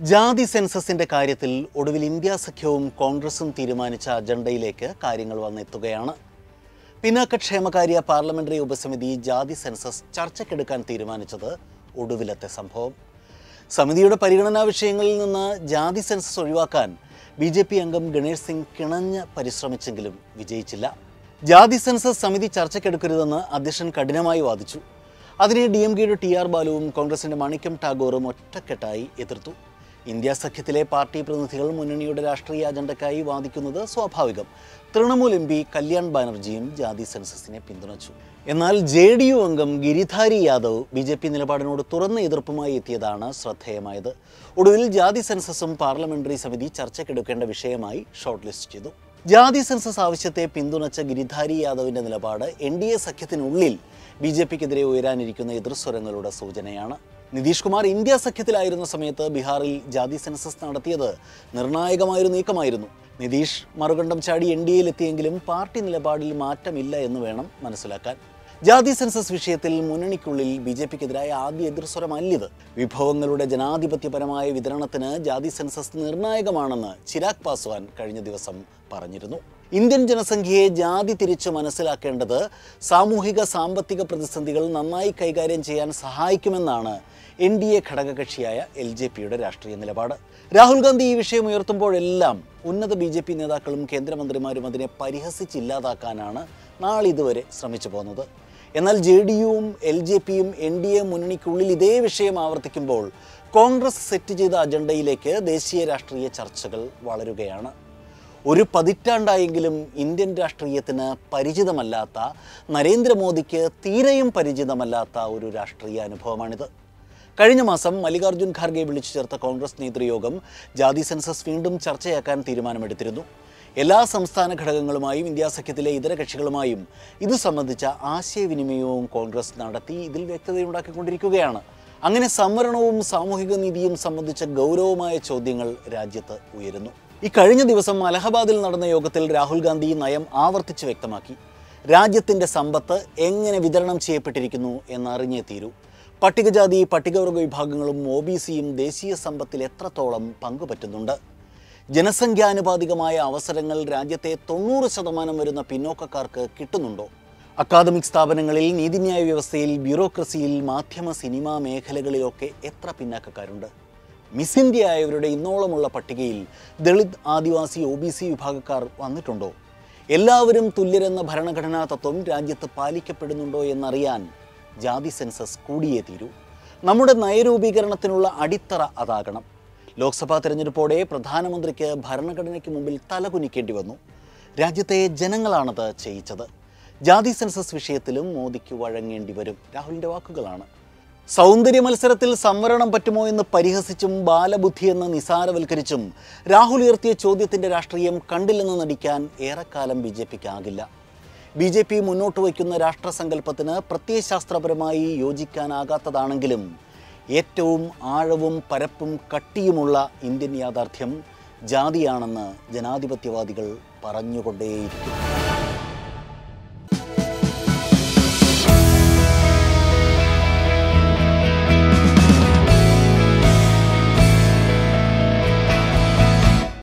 ജാതി സെൻസസിന്റെ കാര്യത്തിൽ ഒടുവിൽ ഇന്ത്യ സഖ്യവും കോൺഗ്രസും തീരുമാനിച്ച അജണ്ടയിലേക്ക് കാര്യങ്ങൾ വന്നെത്തുകയാണ് പിന്നാക്കക്ഷേമകാര്യ പാർലമെന്ററി ഉപസമിതി ജാതി സെൻസസ് ചർച്ചയ്ക്കെടുക്കാൻ തീരുമാനിച്ചത് ഒടുവിലത്തെ സംഭവം സമിതിയുടെ പരിഗണനാ വിഷയങ്ങളിൽ നിന്ന് ജാതി സെൻസസ് ഒഴിവാക്കാൻ ബി ജെ പി അംഗം ഗണേഷ് സിംഗ് കിണഞ്ഞ് പരിശ്രമിച്ചെങ്കിലും വിജയിച്ചില്ല ജാതി സെൻസസ് സമിതി ചർച്ചയ്ക്കെടുക്കരുതെന്ന് അധ്യക്ഷൻ കഠിനമായി വാദിച്ചു അതിനെ ഡി എം കെയുടെ ടി ആർ ബാലുവും കോൺഗ്രസിന്റെ മണിക്കം ടാഗോറും ഒറ്റക്കെട്ടായി എതിർത്തു ഇന്ത്യ സഖ്യത്തിലെ പാർട്ടി പ്രതിനിധികൾ മുന്നണിയുടെ രാഷ്ട്രീയ അജണ്ടയ്ക്കായി വാദിക്കുന്നത് സ്വാഭാവികം തൃണമൂൽ എം പി കല്യാൺ ബാനർജിയും ജാതി സെൻസസിനെ പിന്തുണച്ചു എന്നാൽ ജെ ഡി യു അംഗം Giridhari Yadav B J P നിലപാടിനോട് തുറന്ന എതിർപ്പുമായി എത്തിയതാണ് ശ്രദ്ധേയമായത് ഒടുവിൽ ജാതി സെൻസസും പാർലമെന്ററി സമിതി ചർച്ചയ്ക്കെടുക്കേണ്ട വിഷയമായി ഷോർട്ട് ലിസ്റ്റ് ചെയ്തു ജാതി സെൻസസ് ആവശ്യത്തെ പിന്തുണച്ച ഗിരിധാരി യാദവിന്റെ നിലപാട് എൻ ഡി എ സഖ്യത്തിനുള്ളിൽ ബി ജെ പിക്കെതിരെ ഉയരാനിരിക്കുന്ന എതിർസ്വരങ്ങളുടെ സൂചനയാണ് നിതീഷ് കുമാർ ഇന്ത്യ സഖ്യത്തിലായിരുന്ന സമയത്ത് ബീഹാറിൽ ജാതി സെൻസസ് നടത്തിയത് നിർണായകമായൊരു നീക്കമായിരുന്നു നിതീഷ് മറുകണ്ഠം ചാടി എൻ ഡി എത്തിയെങ്കിലും പാർട്ടി നിലപാടിൽ മാറ്റമില്ല എന്ന് വേണം മനസ്സിലാക്കാൻ ജാതി സെൻസസ് വിഷയത്തിൽ മുന്നണിക്കുള്ളിൽ ബി ജെ പിക്കെതിരായ ആദ്യ എതിർസ്വരമല്ലിത് വിഭവങ്ങളുടെ ജനാധിപത്യപരമായ വിതരണത്തിന് ജാതി സെൻസസ് നിർണായകമാണെന്ന് ചിരാഗ് പാസ്വാൻ കഴിഞ്ഞ ദിവസം പറഞ്ഞിരുന്നു ഇന്ത്യൻ ജനസംഖ്യയെ ജാതി തിരിച്ചു മനസ്സിലാക്കേണ്ടത് സാമൂഹിക സാമ്പത്തിക പ്രതിസന്ധികൾ നന്നായി കൈകാര്യം ചെയ്യാൻ സഹായിക്കുമെന്നാണ് എൻ ഡി എ ഘടകകക്ഷിയായ എൽ ജെ പിയുടെ രാഷ്ട്രീയ നിലപാട് രാഹുൽ ഗാന്ധി ഈ വിഷയം ഉയർത്തുമ്പോഴെല്ലാം ഉന്നത ബി ജെ പി നേതാക്കളും കേന്ദ്രമന്ത്രിമാരും അതിനെ പരിഹസിച്ചില്ലാതാക്കാനാണ് നാളിതുവരെ ശ്രമിച്ചു പോകുന്നത് എന്നാൽ ജെ ഡി യുവും എൽ ജെ പിയും എൻ ഡി എ മുന്നണിക്കുള്ളിൽ ഇതേ വിഷയം ആവർത്തിക്കുമ്പോൾ കോൺഗ്രസ് സെറ്റ് ചെയ്ത അജണ്ടയിലേക്ക് ദേശീയ രാഷ്ട്രീയ ചർച്ചകൾ വളരുകയാണ് ഒരു പതിറ്റാണ്ടായെങ്കിലും ഇന്ത്യൻ രാഷ്ട്രീയത്തിന് പരിചിതമല്ലാത്ത നരേന്ദ്രമോദിക്ക് തീരെയും പരിചിതമല്ലാത്ത ഒരു രാഷ്ട്രീയ അനുഭവമാണിത് കഴിഞ്ഞ മാസം മല്ലികാർജ്ജുൻ ഖാർഗെ വിളിച്ചു ചേർത്ത കോൺഗ്രസ് നേതൃയോഗം ജാതി സെൻസസ് വീണ്ടും ചർച്ചയാക്കാൻ തീരുമാനമെടുത്തിരുന്നു എല്ലാ സംസ്ഥാന ഘടകങ്ങളുമായും ഇന്ത്യ സഖ്യത്തിലെ ഇതര കക്ഷികളുമായും ഇത് സംബന്ധിച്ച ആശയവിനിമയവും കോൺഗ്രസ് നടത്തി ഇതിൽ വ്യക്തതയുണ്ടാക്കിക്കൊണ്ടിരിക്കുകയാണ് അങ്ങനെ സംവരണവും സാമൂഹിക നീതിയും സംബന്ധിച്ച ഗൗരവമായ ചോദ്യങ്ങൾ രാജ്യത്ത് ഉയരുന്നു ഈ കഴിഞ്ഞ ദിവസം അലഹബാദിൽ നടന്ന യോഗത്തിൽ രാഹുൽ ഗാന്ധി ഈ നയം ആവർത്തിച്ച് വ്യക്തമാക്കി രാജ്യത്തിൻ്റെ സമ്പത്ത് എങ്ങനെ വിതരണം ചെയ്യപ്പെട്ടിരിക്കുന്നു എന്നറിഞ്ഞേ തീരൂ പട്ടികജാതി പട്ടികവർഗ വിഭാഗങ്ങളും ഒ ബി സിയും ദേശീയ സമ്പത്തിൽ എത്രത്തോളം പങ്കുപറ്റുന്നുണ്ട് ജനസംഖ്യാനുപാതികമായ അവസരങ്ങൾ രാജ്യത്തെ തൊണ്ണൂറ് ശതമാനം വരുന്ന പിന്നോക്കക്കാർക്ക് കിട്ടുന്നുണ്ടോ അക്കാദമിക് സ്ഥാപനങ്ങളിൽ നീതിന്യായ വ്യവസ്ഥയിൽ ബ്യൂറോക്രസിയിൽ മാധ്യമ സിനിമാ മേഖലകളിലൊക്കെ എത്ര പിന്നാക്കക്കാരുണ്ട് മിസ് ഇന്ത്യ ആയവരുടെ ഇന്നോളമുള്ള പട്ടികയിൽ Dalit Adivasi O B C വിഭാഗക്കാർ വന്നിട്ടുണ്ടോ എല്ലാവരും തുല്യരെന്ന ഭരണഘടനാ തത്വം രാജ്യത്ത് പാലിക്കപ്പെടുന്നുണ്ടോ എന്നറിയാൻ ജാതി സെൻസസ് കൂടിയേ തീരൂ നമ്മുടെ നയരൂപീകരണത്തിനുള്ള അടിത്തറ അതാകണം ലോക്സഭാ തെരഞ്ഞെടുപ്പോടെ പ്രധാനമന്ത്രിക്ക് ഭരണഘടനയ്ക്ക് മുമ്പിൽ തലകുനിക്കേണ്ടി വന്നു രാജ്യത്തെ ജനങ്ങളാണത് ചെയ്യിച്ചത് ജാതി സെൻസസ് വിഷയത്തിലും മോദിക്ക് വഴങ്ങേണ്ടി വരും രാഹുലിൻ്റെ വാക്കുകളാണ് സൗന്ദര്യ മത്സരത്തിൽ സംവരണം പറ്റുമോ എന്ന് പരിഹസിച്ചും ബാലബുദ്ധി എന്ന് നിസാരവൽക്കരിച്ചും രാഹുൽ ഉയർത്തിയ ചോദ്യത്തിൻ്റെ രാഷ്ട്രീയം കണ്ടില്ലെന്ന് നടിക്കാൻ ഏറെക്കാലം ബി ജെ പിക്കാകില്ല ബി ജെ പി മുന്നോട്ട് വയ്ക്കുന്ന രാഷ്ട്രസങ്കല്പത്തിന് പ്രത്യയശാസ്ത്രപരമായി യോജിക്കാനാകാത്തതാണെങ്കിലും ഏറ്റവും ആഴവും പരപ്പും കട്ടിയുമുള്ള ഇന്ത്യൻ യാഥാർത്ഥ്യം ജാതിയാണെന്ന് ജനാധിപത്യവാദികൾ പറഞ്ഞുകൊണ്ടേയിരിക്കും